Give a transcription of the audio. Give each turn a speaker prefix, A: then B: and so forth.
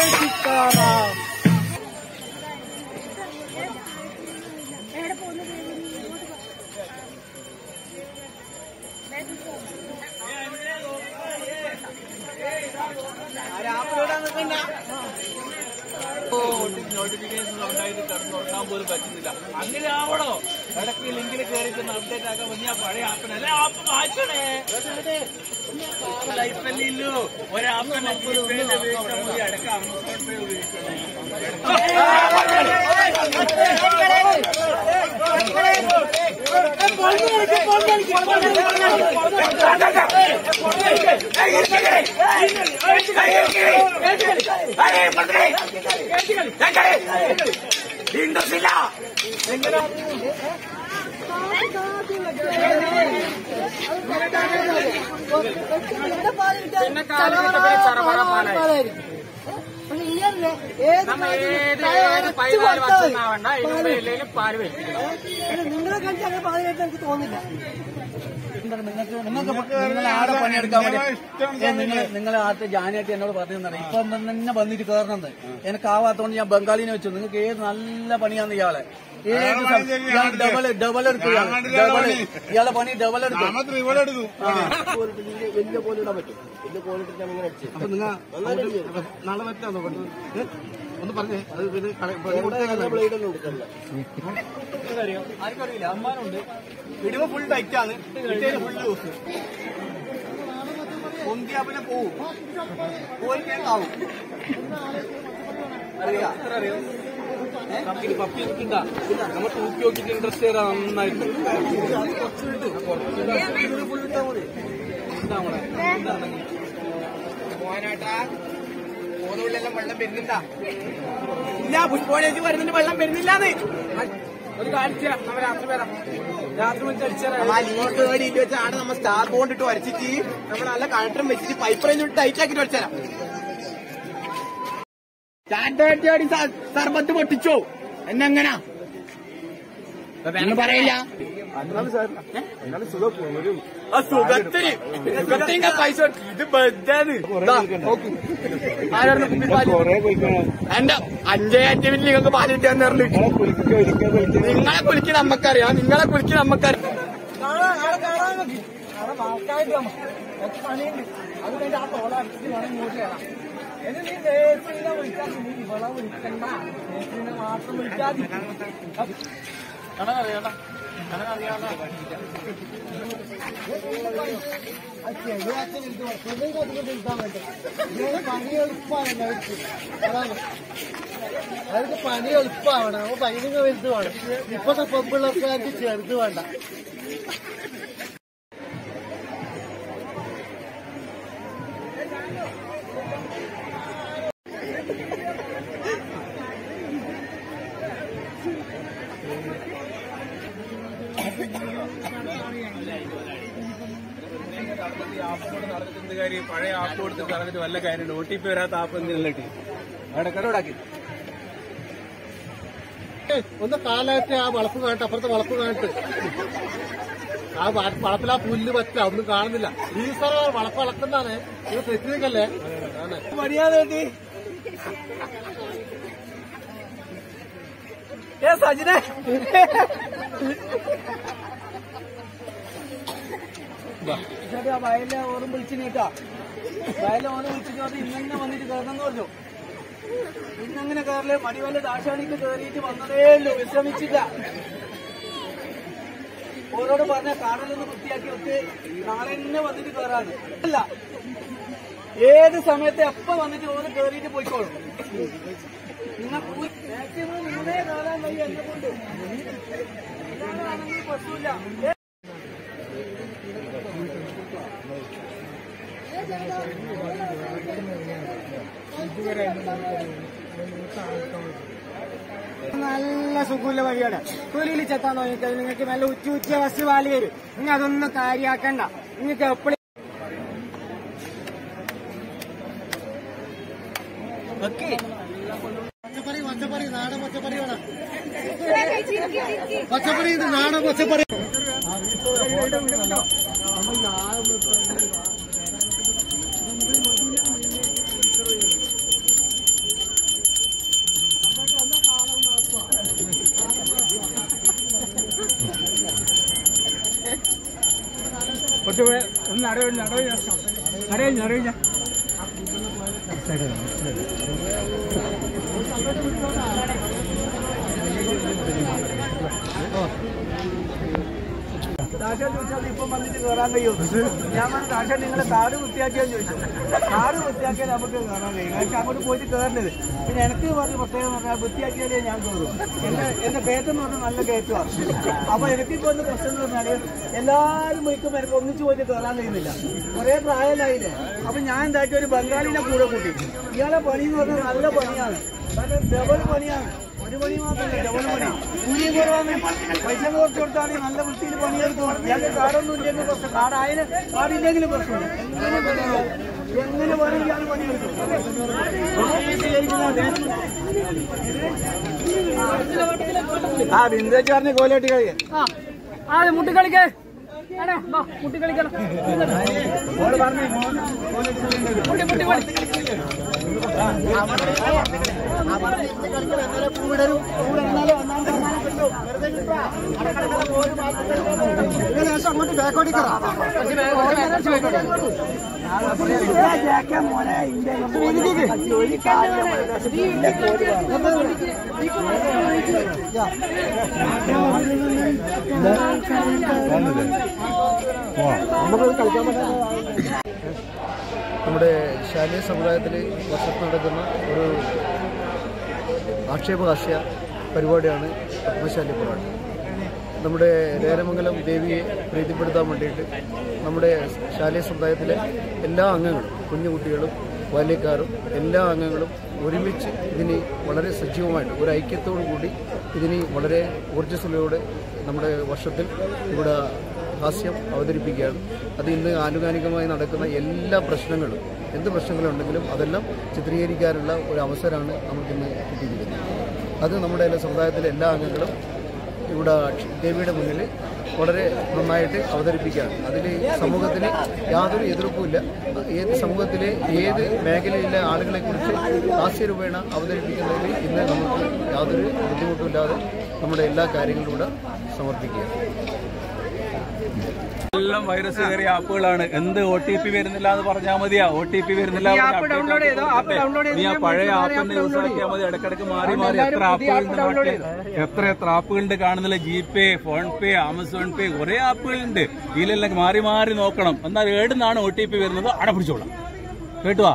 A: Sitaram
B: notification ഉണ്ടായിട്ട് കിടന്നുറങ്ങാൻ പോലും പറ്റുന്നില്ല അങ്ങനെ ആവണോ ഇടയ്ക്ക് ലിങ്കിൽ കയറി ചെന്ന് അപ്ഡേറ്റ് ആക്കാൻ പറ്റിയ പഴയ ആപ്പിനല്ലേ ആപ്പ് മാറ്റണേ ലൈഫല്ലേ ഇല്ലു ഒരാപ്പിനെ ഉപയോഗിച്ചാൽ മതി ഇടയ്ക്ക് അമസോൺ പേ ഉപയോഗിക്കണേ
A: നിങ്ങളെ കണ്ടിട്ട് അങ്ങനെ പാലിനായിട്ട് എനിക്ക് തോന്നില്ല
C: നിങ്ങൾക്ക് നിങ്ങൾക്ക് നിങ്ങൾ ആടെ പണിയെടുക്കാൻ വേണ്ടി ഏ, നിങ്ങൾ നിങ്ങൾ ആദ്യത്തെ ജാനായിട്ട് എന്നോട് പറഞ്ഞു ഇപ്പൊ തന്നെ വന്നിട്ട് കയറണമെന്ന് എനിക്ക് ആവാത്തോണ്ട് ഞാൻ ബംഗാളിനെ വെച്ചു നിങ്ങൾക്ക് ഏത് നല്ല പണിയാന്ന് ഇയാളെ ഏത് സം- ഇയാൾ ഡബിൾ ഡബിൾ എടുക്കും ഇയാൾ ഡബിൾ ഇയാളെ പണി ഡബിൾ എടുക്കും ആ. വലിയ കോല് ഇടാൻ പറ്റും വലിയ കോല് ഇട്ടിട്ട് ഇങ്ങനെ അടിച്ചു അപ്പൊ നിങ്ങൾ നാളെ പറ്റാ നോക്കട്ടെ ഏ? ഒന്ന് പറഞ്ഞേ അത് പിന്നെ ബ്ലേഡെല്ലാം എടുക്കണ്ട ആർക്കറിയില്ല അമ്മാനുണ്ട് ഇടിവ ഫുൾ ടൈറ്റാണ് ഇട്ടേന് ഫുൾ ലൂസ് പൊന്തിയാ പിന്നെ പോവും പോയിട്ടാവും അറിയാം അറിയാം നമുക്കിത് പപ്പി എടുക്കണ്ട നമ്മൾ തൂക്കി നോക്കിയിട്ട് ഇൻട്രസ്റ്റ് ചെയ്താൽ നന്നായിട്ട് ഫുൾ ഇട്ടാ മതി എന്താ മോളെ എന്താണെങ്കിൽ
B: പോകുന്നുള്ളിലെല്ലാം വെള്ളം വരുന്നുണ്ടാ ഇല്ല പുഷ്പോളേജ് വരുന്നുണ്ട് വെള്ളം വരുന്നില്ലാന്ന് ഒരു കാഴ്ച നമ്മ രാത്രി വരാം രാത്രി വിളിച്ച് അടിച്ചാൽ വെച്ച് ആണ് നമ്മ സ്റ്റാർ ബോണ്ട് ഇട്ട് വരച്ചിട്ട് നമ്മൾ നല്ല കണക്ടറും വെച്ചിട്ട് പൈപ്പ് റേഞ്ച് ടൈറ്റ് ആക്കിട്ട് വരച്ചാലാം ചാറ്റാടി സർബത്ത് പൊട്ടിച്ചോ എന്നെങ്ങനാ എന്ന് പറയില്ല ആ സുഖത്തിന് സുഖത്തിന് പൈസ കൊടുക്ക്. ഇത് ബദ്ധാണ് ആരാണ് കുപ്പി പാല്? എന്റെ അഞ്ചേ അഞ്ച് മിനിറ്റ് നിങ്ങൾക്ക് പാല് കിട്ടിയാന്ന് പറഞ്ഞു നിങ്ങളെ കുലിക്ക് നമ്മക്കറിയാം നിങ്ങളെ കുലിക്ക് നമ്മക്കറിയാം
A: കാണാൻ ആളെ കാണാൻ നോക്കി അവിടെ വാക്കായിട്ട് നമുക്ക് പണിയുണ്ട് അത് കഴിഞ്ഞ് ആ തോള അടിച്ചിട്ട് വേണം ഇങ്ങോട്ട് കയറാം എന്ന് നീ നേഴ്സിനെ വിളിച്ചാൽ നീ ഇവളെ വിളിക്കണ്ട നേഴ്സിനെ മാത്രം വിളിച്ചാൽ പണി എളുപ്പമാണ് അതാണ് അവർക്ക് പണി എളുപ്പമാണ് അപ്പൊ പൈസ വലുത് വേണം ഇപ്പത്തെ പെമ്പിള്ളേർക്ക് ചെറുത് വേണ്ട
B: നടന്നിട്ട് കാര്യം പഴയ ആപ്പ് കൊടുത്തിട്ട് നടന്നിട്ട് വല്ല കാര്യം ഒ ടി പി വരാത്ത ആപ്പ് എന്തിനല്ലിട്ട് അവിടെ കടോടാക്കി
A: ഒന്ന് കാലായിട്ട് ആ വളപ്പ് കാണട്ടെ അപ്പുറത്തെ വളപ്പ് കാണട്ടെ ആ വ- വളപ്പിൽ ആ പുല്ല് പറ്റില്ല ഒന്നും കാണുന്നില്ല ഈ സ്ഥലം വളപ്പ് വളക്കുന്നതാണ് ഇത് തെറ്റിക്കല്ലേ ആണ്
B: മടിയാതെ ഏ സജിനെ
C: ചേട്ടാ ആ വയലിലെ ഓറും വിളിച്ചിനേട്ടാ വയലിലെ ഓനെ വിളിച്ചിട്ട് അത് ഇന്നെ വന്നിട്ട് കയറണമെന്ന് പറഞ്ഞു ഇന്നങ്ങനെ കയറില്ല മടിവല്ല ദാശാണിക്ക് കയറിയിട്ട് വന്നതേ ഉള്ളൂ വിശ്രമിച്ചില്ല ഓരോട് പറഞ്ഞ കാടലൊന്ന് വൃത്തിയാക്കി വെക്ക് നാളെ തന്നെ വന്നിട്ട് കയറാന്ന് അല്ല ഏത് സമയത്ത് എപ്പ വന്നിട്ട് ഓന് കയറിയിട്ട് പോയിക്കോളും നിങ്ങൾ മാക്സിമം നിങ്ങളെ കയറാൻ വയ്യ എന്നെ കൊണ്ട് ഇല്ലാതാണെങ്കിൽ പ്രശ്നമില്ല
A: നല്ല സുഖമില്ല വഴിയാണ് തൊലിയിൽ ചെത്താൻ നോക്കിക്കഴിഞ്ഞാൽ നിങ്ങൾക്ക് നല്ല ഉച്ച ഉച്ച ബസ് വാലി വരും നിങ്ങൾ അതൊന്നും കാര്യാക്കണ്ട നിങ്ങൾക്ക് എപ്പോഴും പച്ചപ്പറി പച്ചപ്പറി നാടൻ പച്ചപ്പറി വേണം പച്ചപ്പറി ഇത് നാടൻ പച്ചപ്പറി അറിയില്ല അറിയില്ല അറിയില്ല അറിയില്ല
C: ദാശ ചോദിച്ചാൽ ഇപ്പം വന്നിട്ട് കയറാൻ കഴിയും ഞാൻ പറഞ്ഞു ദാശ നിങ്ങളെ കാട് വൃത്തിയാക്കിയാന്ന് ചോദിച്ചു കാട് വൃത്തിയാക്കിയാൽ നമുക്ക് കയറാൻ കഴിയും പക്ഷെ അങ്ങോട്ട് പോയിട്ട് കയറേണ്ടത് പിന്നെ എനിക്ക് പറഞ്ഞ പ്രത്യേകം പറഞ്ഞാൽ വൃത്തിയാക്കിയാലേ ഞാൻ കയറും എന്റെ എന്റെ കയറ്റം പറഞ്ഞാൽ നല്ല കയറ്റമാണ് അപ്പൊ എനിക്കിപ്പോ ഒന്ന് പ്രശ്നം എന്ന് പറഞ്ഞാല് എല്ലാവരും വയ്ക്കുമ്പോൾ എനിക്ക് ഒന്നിച്ച് പോയിട്ട് കയറാൻ കഴിയുന്നില്ല ഒരേ പ്രായമായില്ലേ അപ്പൊ ഞാൻ എന്തായിട്ട് ഒരു ബംഗാളിനെ കൂടെ കൂട്ടി ഇയാളെ പണി എന്ന് പറഞ്ഞാൽ നല്ല പണിയാണ് കാരണം ഡബിൾ പണിയാണ് ഒരു പണി മാത്രമല്ല ഡബിൾ പണി കൂലിയും കുറവാണ് പൈസ കുറച്ച് കൊടുത്താണെങ്കിൽ നല്ല വൃത്തിയിൽ പണിയെടുക്കും ഇയാൾക്ക് കാടൊന്നും ഇല്ലെങ്കിൽ പ്രശ്നം കാടായാലും കാടില്ലെങ്കിലും പ്രശ്നമില്ല എങ്ങനെ പണിയാവും എങ്ങനെ വേണം ഇയാൾ പണിയെടുക്കും ആ ബിന്ദുവെച്ച് പറഞ്ഞ കോലോട്ടി കളി
A: ആ മുട്ടി കളിക്കേ മുട്ടി കളിക്കണം
C: ഓള് പറഞ്ഞു
A: മുട്ടി മുട്ടി മുട്ടി
C: അങ്ങോട്ട് ബാക്കോട്ടി മോനെ ഒരു
D: നമ്മുടെ ശാലീയ സമുദായത്തിൽ വർഷത്ത് നടക്കുന്ന ഒരു ആക്ഷേപഹാസ്യ പരിപാടിയാണ് പത്മശാലി പോരാട്ടം നമ്മുടെ നേരമംഗലം ദേവിയെ പ്രീതിപ്പെടുത്താൻ വേണ്ടിയിട്ട് നമ്മുടെ ശാലീയ സമുദായത്തിലെ എല്ലാ അംഗങ്ങളും കുഞ്ഞുകുട്ടികളും ബാല്യക്കാരും എല്ലാ അംഗങ്ങളും ഒരുമിച്ച് ഇതിന് വളരെ സജീവമായിട്ട് ഒരു ഐക്യത്തോടു കൂടി ഇതിന് വളരെ ഊർജ്ജസ്വലയോടെ നമ്മുടെ വർഷത്തിൽ ഇവിടെ ഹാസ്യം അവതരിപ്പിക്കുകയാണ് അത് ഇന്ന് ആനുകാലികമായി നടക്കുന്ന എല്ലാ പ്രശ്നങ്ങളും എന്ത് പ്രശ്നങ്ങളുണ്ടെങ്കിലും അതെല്ലാം ചിത്രീകരിക്കാനുള്ള ഒരു അവസരമാണ് നമുക്കിന്ന് കിട്ടിയിരിക്കുന്നത് അത് നമ്മുടെ എല്ലാ സമുദായത്തിലെ എല്ലാ അംഗങ്ങളും ഇവിടെ ദേവിയുടെ മുന്നിൽ വളരെ നന്നായിട്ട് അവതരിപ്പിക്കുകയാണ് അതിൽ സമൂഹത്തിന് യാതൊരു എതിർപ്പുമില്ല ഏത് സമൂഹത്തിലെ ഏത് മേഖലയിലെ ആളുകളെക്കുറിച്ച് ഹാസ്യരൂപേണ അവതരിപ്പിക്കുന്നതിൽ ഇന്ന് നമുക്ക് യാതൊരു ബുദ്ധിമുട്ടുമില്ലാതെ നമ്മുടെ എല്ലാ കാര്യങ്ങളും ഇവിടെ സമർപ്പിക്കുക
E: എല്ലാം വൈറസ് കയറിയ ആപ്പുകളാണ് എന്ത് ഒ ടി പി വരുന്നില്ല എന്ന് പറഞ്ഞാൽ മതിയാ ഒ ടി പി വരുന്നില്ല എന്ന് പറഞ്ഞ്
A: download ചെയ്തോ? ആപ്പ് download ചെയ്ത്
E: നീ ആ
A: ഞാൻ
E: പഴയ
A: വിളിച്ചു
E: ആപ്പ് തന്നെ യൂസ് ആക്കിയാൽ മതി ഇടക്കിടക്ക് മാറി മാറി എത്ര ആപ്പുകളുണ്ട് നാട്ടിൽ എത്ര എത്ര ആപ്പുകളുണ്ട് കാണുന്നില്ല G pay PhonePe Amazon pay കുറെ ആപ്പുകളുണ്ട് ഇതിലെല്ലാം മാറി മാറി നോക്കണം എന്നാൽ ഏടുന്നാണ് ഒ ടി പി വരുന്നത് അട പിടിച്ചോളാം കേട്ടുവാ